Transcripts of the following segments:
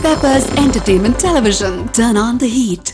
Peppers Entertainment Television. Turn on the heat.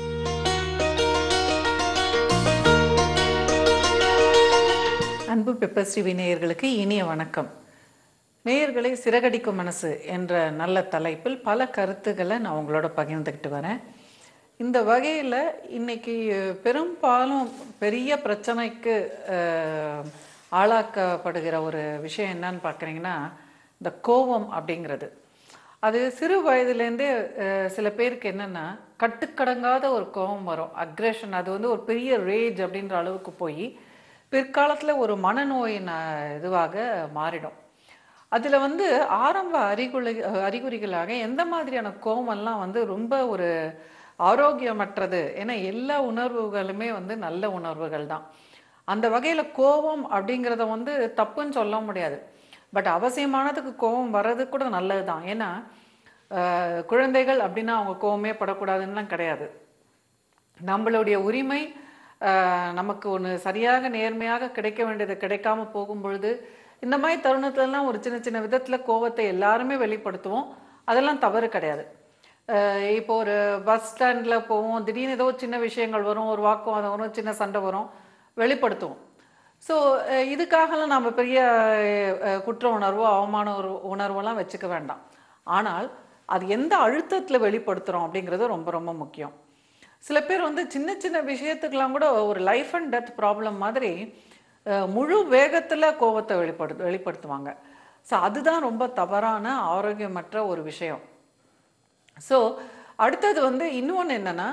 அன்பு peppers TV நேயர்களுக்கு இனிய வணக்கம் நேயர்களை சிறகடிக்கும் மனசு என்ற நல்ல தலைப்பில் பல கருத்துக்களை நான் உங்களோட பகிர்ந்துக்கிட்டு வரேன் இந்த வகையில் இன்னைக்கு பெரும்பாலும் பெரிய பிரச்சனைக்கு அஹ், ஆளாக்கப்படுகிற ஒரு விஷயம் என்னன்னு பார்க்குறீங்கன்னா இந்த கோபம் அப்படிங்கிறது அது சிறு வயதுலேருந்தே அஹ், சில பேருக்கு என்னென்னா கட்டுக்கடங்காத ஒரு கோபம் வரும் அக்ரேஷன் அது வந்து ஒரு பெரிய ரேஜ் அப்படின்ற அளவுக்கு போய் பிற்காலத்தில் ஒரு மனநோயின் அஹ், இதுவாக மாறிடும் அதில் வந்து ஆரம்ப அறிகுறி அறிகுறிகளாக எந்த மாதிரியான கோவமெல்லாம் வந்து ரொம்ப ஒரு ஆரோக்கியமற்றது ஏன்னா எல்லா உணர்வுகளுமே வந்து நல்ல உணர்வுகள் தான் அந்த வகையில் கோபம் அப்படிங்கிறத வந்து தப்புன்னு சொல்ல முடியாது பட் அவசியமானதுக்கு கோபம் வர்றது கூட நல்லது தான் ஏன்னா அஹ், குழந்தைகள் அப்படின்னா அவங்க கோவமே படக்கூடாதுன்னுலாம் கிடையாது நம்மளுடைய உரிமை ஆஹ், நமக்கு ஒன்று சரியாக நேர்மையாக கிடைக்க வேண்டியது கிடைக்காம போகும் பொழுது இந்த மாதிரி தருணத்துலலாம் ஒரு சின்ன சின்ன விதத்தில் கோவத்தை எல்லாருமே வெளிப்படுத்துவோம் அதெல்லாம் தவறு கிடையாது ஆஹ், இப்போ ஒரு பஸ் ஸ்டாண்டில் போவோம் திடீர்னு ஏதோ சின்ன விஷயங்கள் வரும் ஒரு வாக்குவாதம் வரும் சின்ன சண்டை வரும் வெளிப்படுத்துவோம் ஸோ இதுக்காகலாம் நம்ம பெரிய அஹ், குற்ற உணர்வோ அவமான ஒரு உணர்வெல்லாம் வச்சுக்க வேண்டாம் ஆனால் அது எந்த அழுத்தத்தில் வெளிப்படுத்துகிறோம் அப்படிங்கிறது ரொம்ப ரொம்ப முக்கியம் சில பேர் வந்து சின்ன சின்ன விஷயத்துக்கெல்லாம் கூட ஒரு லைஃப் அண்ட் டெத் ப்ராப்ளம் மாதிரி அஹ், முழு வேகத்தில் கோபத்தை வெளிப்படு வெளிப்படுத்துவாங்க ஸோ அதுதான் ரொம்ப தவறான ஆரோக்கியமற்ற ஒரு விஷயம் ஸோ அடுத்தது வந்து இன்னொன்று என்னன்னா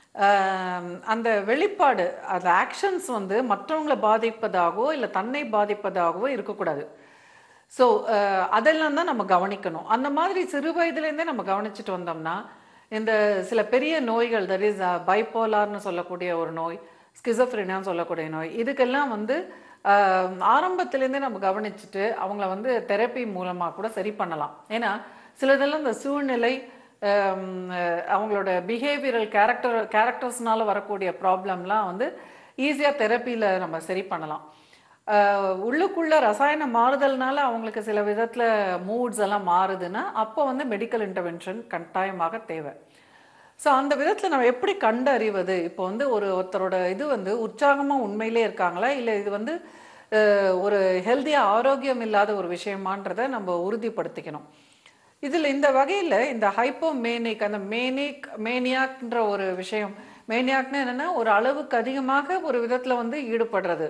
ஆம், அந்த வெளிப்பாடு அந்த ஆக்ஷன்ஸ் வந்து மற்றவங்களை பாதிப்பதாகவோ இல்லை தன்னை பாதிப்பதாகவோ இருக்கக்கூடாது ஸோ அதெல்லாம் தான் நம்ம கவனிக்கணும் அந்த மாதிரி சிறு வயதுலேருந்தே நம்ம கவனிச்சுட்டு வந்தோம்னா இந்த சில பெரிய நோய்கள் தட் இஸ் பைப்போலார்னு சொல்லக்கூடிய ஒரு நோய் ஸ்கிசோஃப்ரினியான்னு சொல்லக்கூடிய நோய் இதுக்கெல்லாம் வந்து ஆஹ், ஆரம்பத்திலேருந்தே நம்ம கவனிச்சுட்டு அவங்கள வந்து தெரப்பி மூலமாக கூட சரி பண்ணலாம் ஏன்னா சிலதெல்லாம் இந்த சூழ்நிலை ஆம், அஹ், அவங்களோட பிஹேவியரல் கேரக்டர் கேரக்டர்ஸ்னால வரக்கூடிய ப்ராப்ளம்லாம் வந்து ஈஸியாக தெரப்பியில் நம்ம சரி பண்ணலாம் ஆஹ், உள்ளுக்குள்ள ரசாயன மாறுதல்னால அவங்களுக்கு சில விதத்தில் மூட்ஸ் எல்லாம் மாறுதுன்னா அப்போ வந்து மெடிக்கல் இன்டர்வென்ஷன் கட்டாயமாக தேவை ஸோ அந்த விதத்தில் நம்ம எப்படி கண்டறிவது இப்போ வந்து ஒரு ஒருத்தரோட இது வந்து உற்சாகமாக உண்மையிலே இருக்காங்களா இல்லை இது வந்து அஹ், ஒரு ஹெல்த்தியாக ஆரோக்கியம் இல்லாத ஒரு விஷயமான்றதை நம்ம உறுதிப்படுத்திக்கணும் இதில் இந்த வகையில் இந்த ஹைப்போமேனிக் அந்த மேனிக் மேனியாக்ன்ற ஒரு விஷயம் மேனியாக்னா என்னென்னா ஒரு அளவுக்கு அதிகமாக ஒரு விதத்தில் வந்து ஈடுபடுறது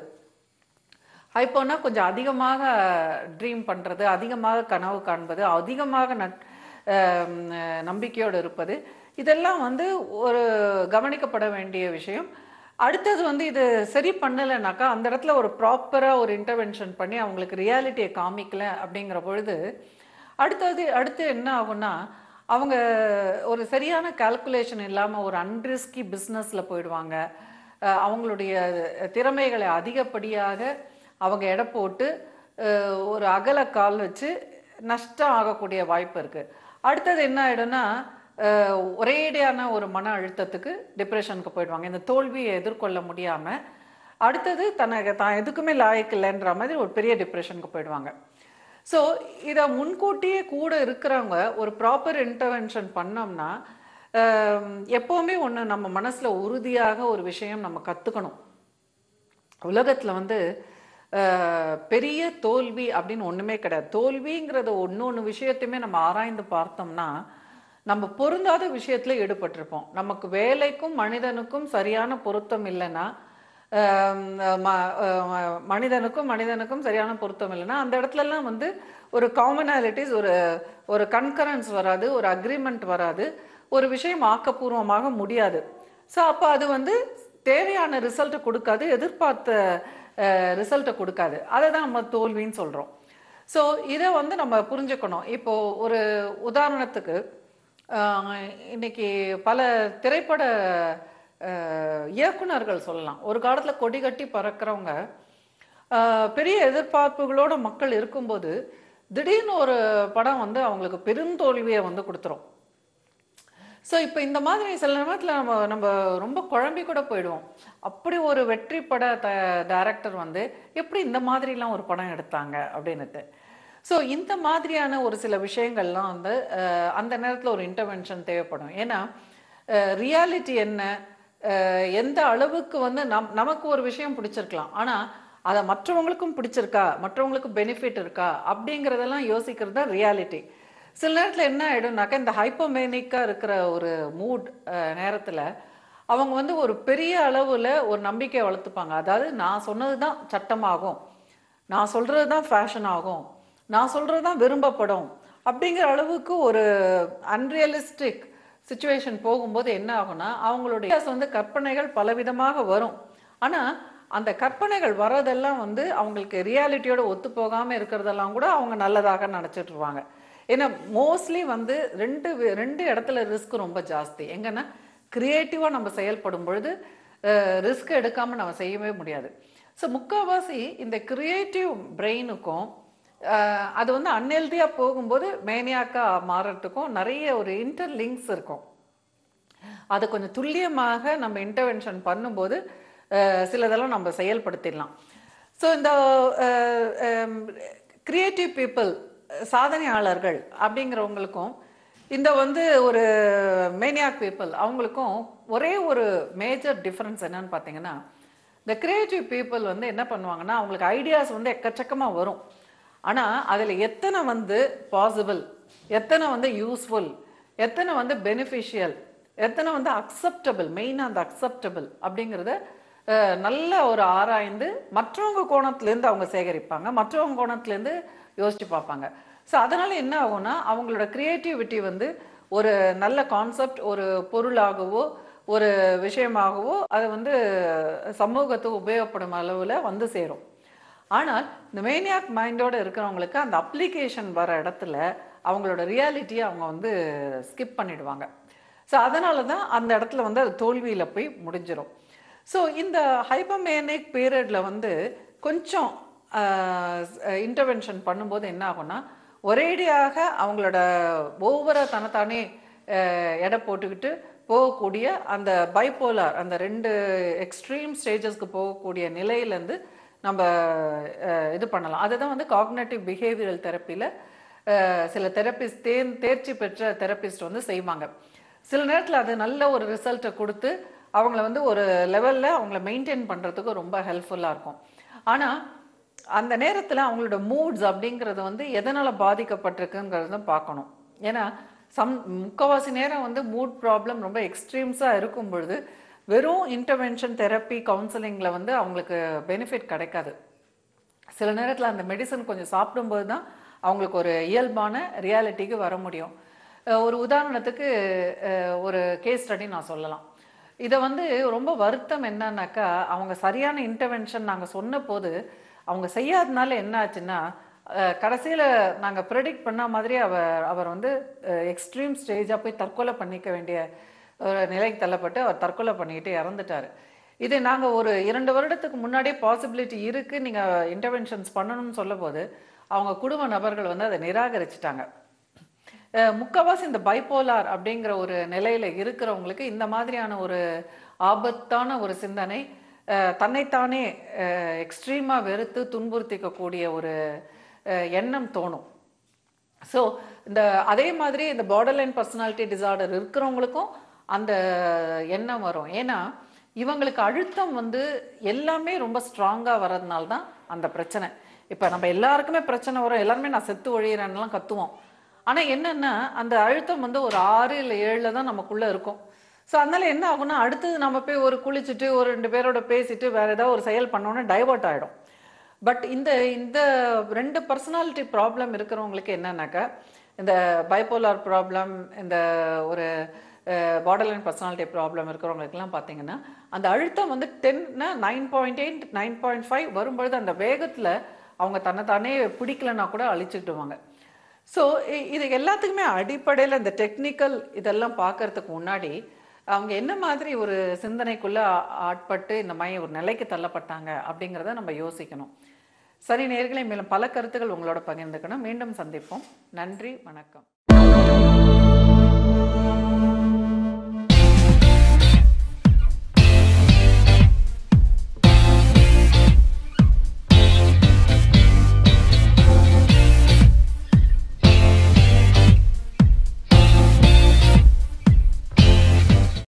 ஹைப்போனா கொஞ்சம் அதிகமாக ட்ரீம் பண்ணுறது அதிகமாக கனவு காண்பது அதிகமாக நட் ஆம், அஹ், நம்பிக்கையோடு இருப்பது இதெல்லாம் வந்து ஒரு கவனிக்கப்பட வேண்டிய விஷயம் அடுத்தது வந்து இது சரி பண்ணலைனாக்கா அந்த இடத்துல ஒரு ப்ராப்பராக ஒரு இன்டர்வென்ஷன் பண்ணி அவங்களுக்கு ரியாலிட்டியை காமிக்கல அப்படிங்கிற பொழுது அடுத்தது அடுத்து என்ன ஆகும்னா அவங்க ஒரு சரியான கால்குலேஷன் இல்லாமல் ஒரு அன்ரிஸ்கி பிஸ்னஸில் போயிடுவாங்க அஹ் அவங்களுடைய திறமைகளை அதிகப்படியாக அவங்க எடை போட்டு அஹ் ஒரு அகல கால் வச்சு நஷ்டம் ஆகக்கூடிய வாய்ப்பு இருக்குது அடுத்தது என்ன ஆகிடும்னா அஹ் ஒரேடியான ஒரு மன அழுத்தத்துக்கு டிப்ரெஷனுக்கு போயிடுவாங்க இந்த தோல்வியை எதிர்கொள்ள முடியாமல் அடுத்தது தனக்கு தான் எதுக்குமே லாயக்கில்லைன்ற மாதிரி ஒரு பெரிய டிப்ரெஷனுக்கு போயிடுவாங்க ஸோ இதை முன்கூட்டியே கூட இருக்கிறவங்க ஒரு ப்ராப்பர் இன்டர்வென்ஷன் பண்ணோம்னா ஆம், எப்போவுமே ஒன்று நம்ம மனசில் உறுதியாக ஒரு விஷயம் நம்ம கற்றுக்கணும் உலகத்தில் வந்து அஹ், பெரிய தோல்வி அப்படின்னு ஒன்றுமே கிடையாது தோல்விங்கிறத ஒன்று ஒன்று விஷயத்தையுமே நம்ம ஆராய்ந்து பார்த்தோம்னா நம்ம பொருந்தாத விஷயத்தில் ஈடுபட்டிருப்போம் நமக்கு வேலைக்கும் மனிதனுக்கும் சரியான பொருத்தம் இல்லைன்னா ஆம், ம- அஹ், மனிதனுக்கும் மனிதனுக்கும் சரியான பொருத்தம் இல்லைன்னா அந்த இடத்துலலாம் வந்து ஒரு காமனாலிட்டிஸ் ஒரு ஒரு கன்கரன்ஸ் வராது ஒரு அக்ரிமெண்ட் வராது ஒரு விஷயம் ஆக்கப்பூர்வமாக முடியாது ஸோ அப்போ அது வந்து தேவையான ரிசல்ட்டை கொடுக்காது எதிர்பார்த்த ரிசல்ட்டை கொடுக்காது அதை தான் நம்ம தோல்வின்னு சொல்கிறோம் ஸோ இதை வந்து நம்ம புரிஞ்சுக்கணும் இப்போ ஒரு உதாரணத்துக்கு ஆஹ், இன்னைக்கு பல திரைப்பட ஆஹ், இயக்குனர்கள் சொல்லலாம் ஒரு காலத்தில் கொடி கட்டி பறக்கிறவங்க ஆஹ், பெரிய எதிர்பார்ப்புகளோட மக்கள் இருக்கும்போது திடீர்னு ஒரு படம் வந்து அவங்களுக்கு பெருந்தோல்வியை வந்து கொடுத்துரும் ஸோ இப்போ இந்த மாதிரி சில நேரத்தில் நம்ம நம்ம ரொம்ப குழம்பி கூட போயிடுவோம் அப்படி ஒரு வெற்றி பட த டைரக்டர் வந்து எப்படி இந்த மாதிரிலாம் ஒரு படம் எடுத்தாங்க அப்படின்னுட்டு ஸோ இந்த மாதிரியான ஒரு சில விஷயங்கள்லாம் வந்து அஹ், அந்த நேரத்தில் ஒரு இன்டர்வென்ஷன் தேவைப்படும் ஏன்னா ரியாலிட்டி என்ன அஹ், எந்த அளவுக்கு வந்து நம் நமக்கு ஒரு விஷயம் பிடிச்சிருக்கலாம் ஆனால் அதை மற்றவங்களுக்கும் பிடிச்சிருக்கா மற்றவங்களுக்கு பெனிஃபிட் இருக்கா அப்படிங்கிறதெல்லாம் யோசிக்கிறது தான் ரியாலிட்டி சில நேரத்தில் என்ன ஆயிடும்னாக்கா இந்த ஹைப்போமேனிக்காக இருக்கிற ஒரு மூட் நேரத்தில் அவங்க வந்து ஒரு பெரிய அளவில் ஒரு நம்பிக்கையை வளர்த்துப்பாங்க அதாவது நான் சொன்னது தான் சட்டமாகும் நான் சொல்கிறது தான் ஃபேஷன் ஆகும் நான் சொல்கிறது தான் விரும்பப்படும் அப்படிங்கிற அளவுக்கு ஒரு அன்ரியலிஸ்டிக் சுச்சுவேஷன் போகும்போது என்ன ஆகும்னா அவங்களுடைய வந்து கற்பனைகள் பலவிதமாக வரும் ஆனால் அந்த கற்பனைகள் வரதெல்லாம் வந்து அவங்களுக்கு ரியாலிட்டியோட ஒத்து போகாமல் இருக்கிறதெல்லாம் கூட அவங்க நல்லதாக நினச்சிட்டு இருப்பாங்க ஏன்னா மோஸ்ட்லி வந்து ரெண்டு வி- ரெண்டு இடத்துல ரிஸ்க் ரொம்ப ஜாஸ்தி எங்கன்னா கிரியேட்டிவாக நம்ம செயல்படும் பொழுது ரிஸ்க் எடுக்காமல் நம்ம செய்யவே முடியாது ஸோ முக்கால்வாசி இந்த கிரியேட்டிவ் பிரெயினுக்கும் அது வந்து அன்ஹெல்தியாக போகும்போது மேனியாக்கா மாறுறதுக்கும் நிறைய ஒரு இன்டர் லிங்க்ஸ் இருக்கும் அதை கொஞ்சம் துல்லியமாக நம்ம இன்டர்வென்ஷன் பண்ணும்போது அஹ், சிலதெல்லாம் நம்ம செயல்படுத்திடலாம் ஸோ இந்த கிரியேட்டிவ் பீப்புள் சாதனையாளர்கள் அப்படிங்கிறவங்களுக்கும் இந்த வந்து ஒரு மேனியாக் பீப்புள் அவங்களுக்கும் ஒரே ஒரு மேஜர் டிஃப்ரென்ஸ் என்னன்னு பார்த்தீங்கன்னா இந்த கிரியேட்டிவ் பீப்புள் வந்து என்ன பண்ணுவாங்கன்னா அவங்களுக்கு ஐடியாஸ் வந்து எக்கச்சக்கமாக வரும் ஆனால் அதில் எத்தனை வந்து பாசிபிள் எத்தனை வந்து யூஸ்ஃபுல் எத்தனை வந்து பெனிஃபிஷியல் எத்தனை வந்து அக்செப்டபிள் மெயினாக அந்த அக்செப்டபிள் அப்படிங்கிறத அஹ், நல்ல ஒரு ஆராய்ந்து மற்றவங்க கோணத்துலேருந்து அவங்க சேகரிப்பாங்க மற்றவங்க கோணத்துலேருந்து யோசிச்சு பார்ப்பாங்க ஸோ அதனால என்ன ஆகும்னா அவங்களோட கிரியேட்டிவிட்டி வந்து ஒரு நல்ல கான்செப்ட் ஒரு பொருளாகவோ ஒரு விஷயமாகவோ அது வந்து சமூகத்துக்கு உபயோகப்படும் அளவில் வந்து சேரும் ஆனால் இந்த மேனியாக் மைண்டோட இருக்கிறவங்களுக்கு அந்த அப்ளிகேஷன் வர இடத்துல அவங்களோட ரியாலிட்டியை அவங்க வந்து ஸ்கிப் பண்ணிடுவாங்க ஸோ அதனால தான் அந்த இடத்துல வந்து அது தோல்வியில் போய் முடிஞ்சிடும் ஸோ இந்த ஹைப்பமேனிக் பீரியடில் வந்து கொஞ்சம் இன்டர்வென்ஷன் பண்ணும்போது என்ன ஆகும்னா ஒரேடியாக அவங்களோட ஒவ்வொரு தனத்தானே அஹ், எடை போட்டுக்கிட்டு போகக்கூடிய அந்த பைப்போலார் அந்த ரெண்டு எக்ஸ்ட்ரீம் ஸ்டேஜஸ்க்கு போகக்கூடிய நிலையிலேருந்து நம்ம அஹ், இது பண்ணலாம் அதுதான் வந்து காக்னேட்டிவ் பிஹேவியரல் தெரப்பியில் சில தெரப்பிஸ்ட் தே தேர்ச்சி பெற்ற தெரப்பிஸ்ட் வந்து செய்வாங்க சில நேரத்தில் அது நல்ல ஒரு ரிசல்ட்டை கொடுத்து அவங்கள வந்து ஒரு லெவலில் அவங்கள மெயின்டைன் பண்ணுறதுக்கு ரொம்ப ஹெல்ப்ஃபுல்லாக இருக்கும் ஆனால் அந்த நேரத்தில் அவங்களோட மூட்ஸ் அப்படிங்கிறது வந்து எதனால் பாதிக்கப்பட்டிருக்குங்கிறத பார்க்கணும் ஏன்னா சம் முக்கவாசி நேரம் வந்து மூட் ப்ராப்ளம் ரொம்ப எக்ஸ்ட்ரீம்ஸாக இருக்கும் பொழுது வெறும் இன்டர்வென்ஷன் தெரப்பி கவுன்சிலிங்கில் வந்து அவங்களுக்கு பெனிஃபிட் கிடைக்காது சில நேரத்தில் அந்த மெடிசன் கொஞ்சம் சாப்பிடும்போது தான் அவங்களுக்கு ஒரு இயல்பான ரியாலிட்டிக்கு வர முடியும் அஹ் ஒரு உதாரணத்துக்கு அஹ் ஒரு கேஸ் ஸ்டடி நான் சொல்லலாம் இதை வந்து ரொம்ப வருத்தம் என்னன்னாக்கா அவங்க சரியான இன்டர்வென்ஷன் நாங்கள் சொன்ன போது அவங்க செய்யாதனால என்ன ஆச்சுன்னா கடைசியில் நாங்கள் ப்ரெடிக்ட் பண்ண மாதிரி அவர் அவர் வந்து எக்ஸ்ட்ரீம் ஸ்டேஜாக போய் தற்கொலை பண்ணிக்க வேண்டிய ஒரு நிலைக்கு தள்ளப்பட்டு அவர் தற்கொலை பண்ணிக்கிட்டு இறந்துட்டார் இது நாங்கள் ஒரு இரண்டு வருடத்துக்கு முன்னாடியே பாசிபிலிட்டி இருக்குது நீங்கள் இன்டர்வென்ஷன்ஸ் பண்ணணும்னு சொல்லும்போது அவங்க குடும்ப நபர்கள் வந்து அதை நிராகரிச்சிட்டாங்க அஹ் முக்காவாசி இந்த பைப்போலார் அப்படிங்கிற ஒரு நிலையில இருக்கிறவங்களுக்கு இந்த மாதிரியான ஒரு ஆபத்தான ஒரு சிந்தனை அஹ் தன்னைத்தானே எக்ஸ்ட்ரீமாக வெறுத்து துன்புறுத்திக்கக்கூடிய ஒரு அஹ் எண்ணம் தோணும் ஸோ இந்த அதே மாதிரி இந்த பார்டர்லைன் பர்சனாலிட்டி டிசார்டர் இருக்கிறவங்களுக்கும் அந்த எண்ணம் வரும் ஏன்னா இவங்களுக்கு அழுத்தம் வந்து எல்லாமே ரொம்ப ஸ்ட்ராங்காக வர்றதுனால தான் அந்த பிரச்சனை இப்போ நம்ம எல்லாருக்குமே பிரச்சனை வரும் எல்லாருமே நான் செத்து ஒழியிறேன்னுலாம் கத்துவோம் ஆனால் என்னென்னா அந்த அழுத்தம் வந்து ஒரு ஆறு இல்லை ஏழில் தான் நமக்குள்ளே இருக்கும் ஸோ அதனால என்ன ஆகும்னா அடுத்தது நம்ம போய் ஒரு குளிச்சுட்டு ஒரு ரெண்டு பேரோட பேசிட்டு வேற ஏதாவது ஒரு செயல் பண்ணோன்னே டைவர்ட் ஆகிடும் பட் இந்த இந்த ரெண்டு பர்சனாலிட்டி ப்ராப்ளம் இருக்கிறவங்களுக்கு என்னன்னாக்கா இந்த பைப்போலார் ப்ராப்ளம் இந்த ஒரு பார்டர்லைன் பர்சனாலிட்டி ப்ராப்ளம் இருக்கிறவங்களுக்குலாம் பார்த்தீங்கன்னா அந்த அழுத்தம் வந்து டென்னா nine point eight nine point five வரும்பொழுது அந்த வேகத்தில் அவங்க தன்னைத்தானே பிடிக்கலன்னா கூட அழிச்சுக்கிடுவாங்க ஸோ இது எல்லாத்துக்குமே அடிப்படையில் இந்த டெக்னிக்கல் இதெல்லாம் பார்க்கறதுக்கு முன்னாடி அவங்க என்ன மாதிரி ஒரு சிந்தனைக்குள்ள ஆ- ஆட்பட்டு இந்த மாதிரி ஒரு நிலைக்கு தள்ளப்பட்டாங்க அப்படிங்கிறத நம்ம யோசிக்கணும் சரி நேர்களை மேலும் பல கருத்துக்கள் உங்களோட பகிர்ந்துக்கணும் மீண்டும் சந்திப்போம் நன்றி வணக்கம்